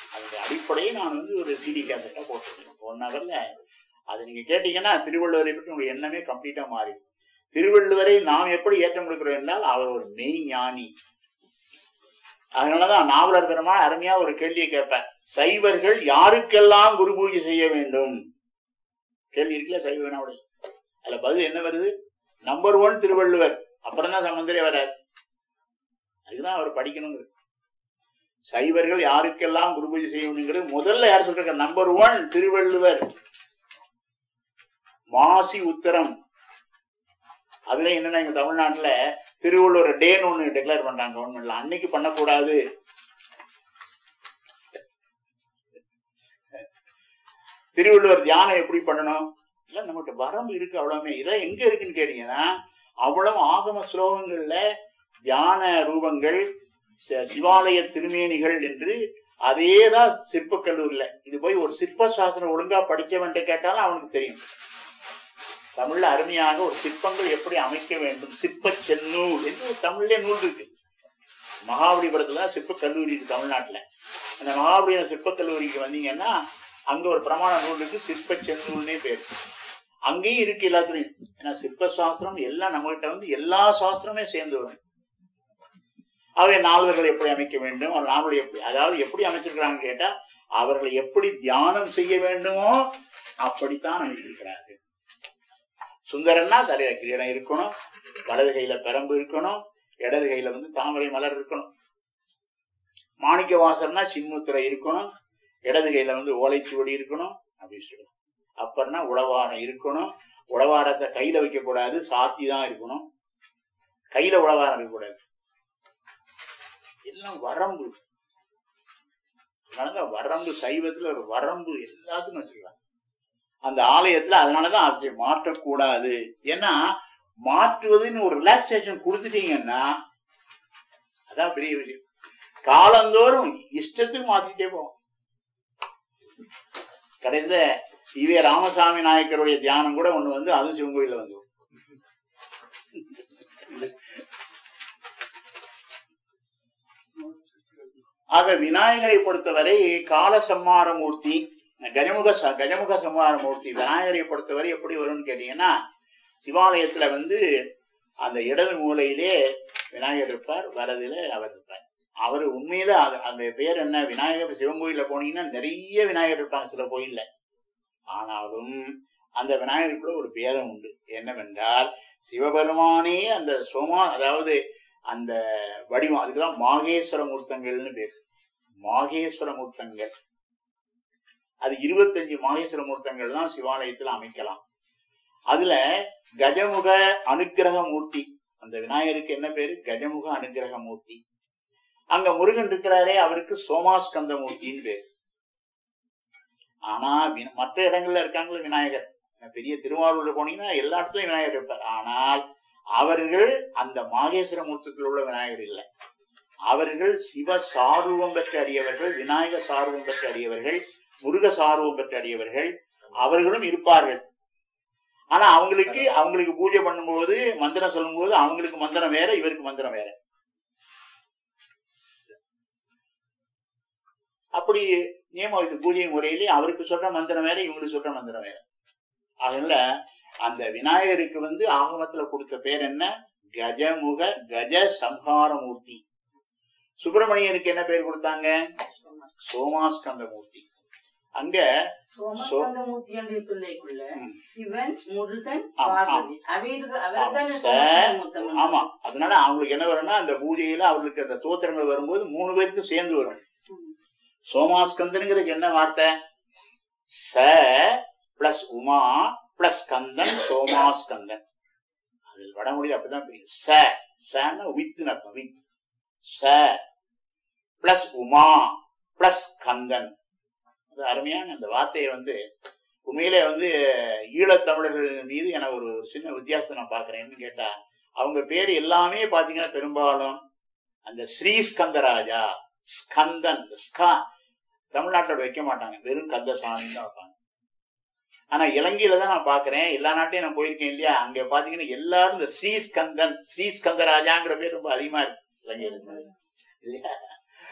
அதோட அடிப்படையை நான் வந்து ஒரு சிடி கேசட்டா போட்டிருக்கேன் ஒன் ஹவர்ல அதை நீங்க கேட்டீங்கன்னா திருவள்ளுவரை பற்றி உங்களுடைய எண்ணமே கம்ப்ளீட்டா மாறி திருவள்ளுவரை நாம் எப்படி ஏற்றம் கொடுக்கிறோம் என்றால் அவர் ஒரு மெய் ஞானி அதனாலதான் நாவலர் பெருமான் அருமையா ஒரு கேள்வியை கேட்பேன் சைவர்கள் யாருக்கெல்லாம் குரு பூஜை செய்ய வேண்டும் கேள்வி இருக்குல்ல சைவ வினாவுடைய அதுல பதில் என்ன வருது நம்பர் ஒன் திருவள்ளுவர் அப்புறம் தான் சம்பந்தரே வரார் அதுதான் அவர் படிக்கணுங்கிறது சைவர்கள் யாருக்கெல்லாம் குரு பூஜை செய்யணுங்கிறது முதல்ல யார் சொல்றாங்க நம்பர் ஒன் திருவள்ளுவர் மாசி உத்தரம் அதுல என்னன்னா எங்க தமிழ்நாட்டுல திருவள்ளுவர் டேன்னு ஒண்ணு டிக்ளேர் பண்றாங்க கவர்மெண்ட்ல அன்னைக்கு பண்ணக்கூடாது திருவள்ளுவர் தியானம் எப்படி பண்ணணும் இல்ல நம்மகிட்ட வரம்பு இருக்கு அவ்வளவுமே இதெல்லாம் எங்க இருக்குன்னு கேட்டீங்கன்னா அவ்வளவு ஆகம ஸ்லோகங்கள்ல தியான ரூபங்கள் ச- சிவாலய திருமேனிகள் என்று அதேதான் சிற்ப கல்லூரியில இது போய் ஒரு சிற்ப சாஸ்திரம் ஒழுங்கா படிச்சவன்ட்டு கேட்டாலும் அவனுக்கு தெரியும் தமிழ்ல அருமையாக ஒரு சிற்பங்கள் எப்படி அமைக்க வேண்டும் சிற்ப செந்நூல் என்று ஒரு தமிழ்ல நூல் இருக்கு மகாபலிபுரத்துல தான் சிற்ப கல்லூரி இருக்கு தமிழ்நாட்டுல அந்த மகாபலிபுரம் சிற்ப கல்லூரிக்கு வந்தீங்கன்னா அங்க ஒரு பிரமாண நூல் இருக்கு சிற்ப செந்நூல்னே பேர் அங்கேயும் இருக்கு எல்லாத்துலயும் ஏன்னா சிற்ப சாஸ்திரம் எல்லாம் நம்மகிட்ட வந்து எல்லா சாஸ்திரமே சேர்ந்து வரும் அவை நால்வர்கள் எப்படி அமைக்க வேண்டும் அவர் நாவல் எப்படி அதாவது எப்படி அமைச்சிருக்கிறாங்க கேட்டா அவர்கள் எப்படி தியானம் செய்ய வேண்டுமோ அப்படித்தான் அமைத்திருக்கிறார்கள் சுந்தரன்னா தலையில கிரீடம் இருக்கணும் வலது கையில பெரம்பு இருக்கணும் இடது கையில வந்து தாமரை மலர் இருக்கணும் மாணிக்க வாசர்னா சின்முத்திரை இருக்கணும் இடது கையில வந்து ஓலைச்சுவடி இருக்கணும் அப்படின்னு சொல்லணும் அப்புறம்னா உளவாரம் இருக்கணும் உளவாரத்தை கையில வைக்க கூடாது சாத்தி தான் இருக்கணும் கையில உளவாரம் இருக்கக்கூடாது எல்லாம் வரம்பு அதனாலதான் வரம்பு சைவத்துல ஒரு வரம்பு எல்லாத்துக்கும் வச்சிருக்காங்க அந்த ஆலயத்துல அதனாலதான் அதை மாற்றக்கூடாது ஏன்னா மாற்றுவதுன்னு ஒரு ரிலாக்ஸேஷன் கொடுத்துட்டீங்கன்னா அதான் பெரிய விஷயம் காலந்தோறும் இஷ்டத்துக்கு மாத்திக்கிட்டே போவோம் கடைசியில இவே ராமசாமி நாயக்கருடைய தியானம் கூட ஒண்ணு வந்து அதுவும் சிவன் கோயில்ல வந்து ஆக விநாயகரை பொறுத்தவரை கால சம்மார மூர்த்தி கஜமுக ச- கஜமுக சம்மார மூர்த்தி விநாயகரை பொறுத்தவரை எப்படி வரும்னு கேட்டீங்கன்னா சிவாலயத்துல வந்து அந்த இடது மூலையிலே விநாயகர் இருப்பார் வலதுல அவர் இருப்பார் அவர் உண்மையில அது- அந்த பேர் என்ன விநாயகர் சிவன் கோயில்ல போனீங்கன்னா நிறைய விநாயகர் இருப்பாங்க சில கோயில்ல ஆனாலும் அந்த விநாயகருக்குள்ள ஒரு பேதம் உண்டு என்னவென்றால் சிவபெருமானே அந்த சோமா அதாவது அந்த வடிவம் அதுக்குதான் மாகேஸ்வர மூர்த்தங்கள்னு பேர் மாகேஸ்வர மூர்த்தங்கள் அது இருபத்தஞ்சு மாகேஸ்வர மூர்த்தங்கள் தான் சிவாலயத்துல அமைக்கலாம் அதுல கஜமுக அனுக்கிரக மூர்த்தி அந்த விநாயகருக்கு என்ன பேரு கஜமுக அனுக்கிரக மூர்த்தி அங்க முருகன் இருக்கிறாரே அவருக்கு சோமாஸ்கந்த மூர்த்தின்னு பேரு ஆனா வி- மற்ற இடங்கள்ல இருக்காங்களே விநாயகர் பெரிய திருவாரூர்ல போனீங்கன்னா எல்லா இடத்துலயும் விநாயகர் இருப்பார் ஆனால் அவர்கள் அந்த மாகேஸ்வர மூர்த்தத்தில் உள்ள விநாயகர் இல்லை அவர்கள் சிவ சாரூபம் பெற்ற அடியவர்கள் விநாயக சாரூபம் பெற்ற அடியவர்கள் முருக சாரூபம் பெற்ற அடியவர்கள் அவர்களும் இருப்பார்கள் ஆனா அவங்களுக்கு அவங்களுக்கு பூஜை பண்ணும்போது மந்திரம் சொல்லும்போது அவங்களுக்கு மந்திரம் வேற இவருக்கு மந்திரம் வேற அப்படி நியம வைத்து பூஜை முறையிலே அவருக்கு சொல்ற மந்திரம் வேற இவங்களுக்கு சொல்ற மந்திரம் வேற அதனால அந்த விநாயகருக்கு வந்து ஆகமத்துல கொடுத்த பேர் என்ன கஜமுக கஜ சம்ஹார மூர்த்தி சுப்பிரமணியனுக்கு என்ன பேர் கொடுத்தாங்க சோமாஸ்கந்த மூர்த்தி அங்க சோமஸ்கந்தமூர்த்தி என்று சொல்லிக்குள்ள ம். சிவன் முருகன் ஆம், பார்வதி அவர்கள் அவர்தான் ஆம், சோமஸ்கந்தமூர்த்தம் ஆமா அதனால அவங்களுக்கு என்ன வரும்னா அந்த பூஜையில அவர்களுக்கு அந்த தோத்திரங்கள் வரும்போது மூணு பேருக்கு சேர்ந்து வரும் ம். சோமாஸ்கந்தனுங்கிறதுக்கு என்ன வார்த்தை ச பிளஸ் உமா பிளஸ் கந்தன் சோமாஸ்கந்தன் அது வடமொழியில் அப்படிதான் பிரியும் ச சன்னா வித்துன்னு அர்த்தம் வித் ச பிளஸ் உமா பிளஸ் கந்தன் அது அருமையான அந்த வார்த்தையை வந்து உண்மையிலே வந்து ஈழத்தமிழர்கள் மீது எனக்கு ஒரு ஒரு சின்ன வித்தியாசத்தை நான் பாக்குறேன்னு கேட்டா அவங்க பேர் எல்லாமே பாத்தீங்கன்னா பெரும்பாலும் அந்த ஸ்ரீ ஸ்கந்தராஜா ஸ்கந்தன் ஸ்கா தமிழ்நாட்டில் வைக்க மாட்டாங்க வெறும் கந்தசாமி தான் வைப்பாங்க ஆனா இலங்கையில தான் நான் பாக்குறேன் எல்லா நாட்டையும் நான் போயிருக்கேன் இல்லையா அங்க பாத்தீங்கன்னா எல்லாரும் இந்த ஸ்ரீ ஸ்கந்தன் ஸ்ரீ ஸ்கந்தராஜாங்கிற பேர் ரொம்ப அதிகமா இருக்கு இலங்கையில இல்லையா